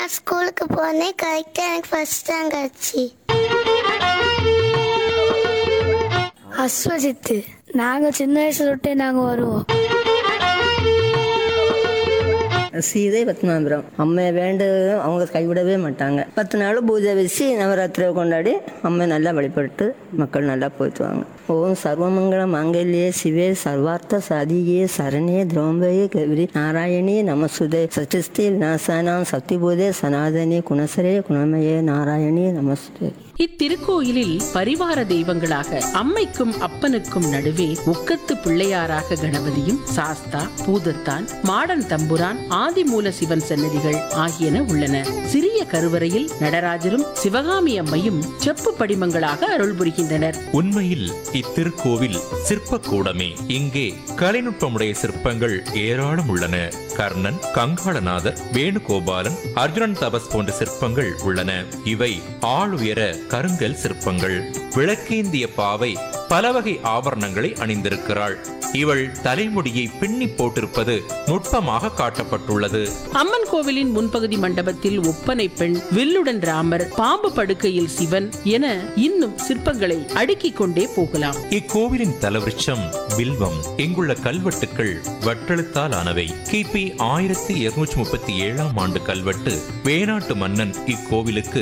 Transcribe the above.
நான் ஸ்கூலுக்கு போனேன் கரெக்டாக எனக்கு ஃபர்ஸ்ட் ரேங்க் கிடச்சி அஸ்வஜித்து நாங்க சின்ன வயசுல விட்டே நாங்க வருவோம் சீதை பத்மாபுரம் அம்மையை வேண்டு அவங்க கைவிடவே மாட்டாங்க பத்து நாள் பூஜை வச்சு நவராத்திரியை கொண்டாடி அம்மை நல்லா வழிபட்டு மக்கள் நல்லா போய்த்துவாங்க ஓம் சர்வமங்கள மாங்கல்யே சிவே சர்வார்த்த சாதியே சரணே திரௌம்பயே கௌரி நாராயணி நமசுதே சச்சிஸ்தி விநாசானாம் சக்திபூதே சனாதனி குணசரே குணமயே நாராயணி நமஸ்தே இத்திருக்கோயிலில் பரிவார தெய்வங்களாக அம்மைக்கும் அப்பனுக்கும் நடுவே உக்கத்து பிள்ளையாராக கணபதியும் சாஸ்தா பூதத்தான் மாடன் தம்புரான் ஆதிமூல சிவன் சன்னதிகள் ஆகியன உள்ளன சிறிய கருவறையில் நடராஜரும் சிவகாமி அம்மையும் செப்பு படிமங்களாக அருள் புரிகின்றனர் உண்மையில் இத்திருக்கோவில் சிற்பக்கூடமே இங்கே கலைநுட்பமுடைய சிற்பங்கள் ஏராளம் உள்ளன கர்ணன் கங்காளநாதர் வேணுகோபாலன் அர்ஜுனன் தபஸ் போன்ற சிற்பங்கள் உள்ளன இவை ஆளுயர கருங்கல் சிற்பங்கள் விளக்கேந்திய பாவை பல வகை ஆபரணங்களை அணிந்திருக்கிறாள் இவள் தலைமுடியை பின்னி போட்டிருப்பது நுட்பமாக காட்டப்பட்டுள்ளது அம்மன் கோவிலின் முன்பகுதி மண்டபத்தில் ஒப்பனை பெண் வில்லுடன் ராமர் பாம்பு படுக்கையில் சிவன் என இன்னும் சிற்பங்களை அடுக்கிக் கொண்டே போகலாம் இக்கோவிலின் தலவிருட்சம் வில்வம் இங்குள்ள கல்வெட்டுக்கள் வட்டெழுத்தால் ஆனவை கிபி ஆயிரத்தி இருநூற்றி முப்பத்தி ஏழாம் ஆண்டு கல்வெட்டு வேணாட்டு மன்னன் இக்கோவிலுக்கு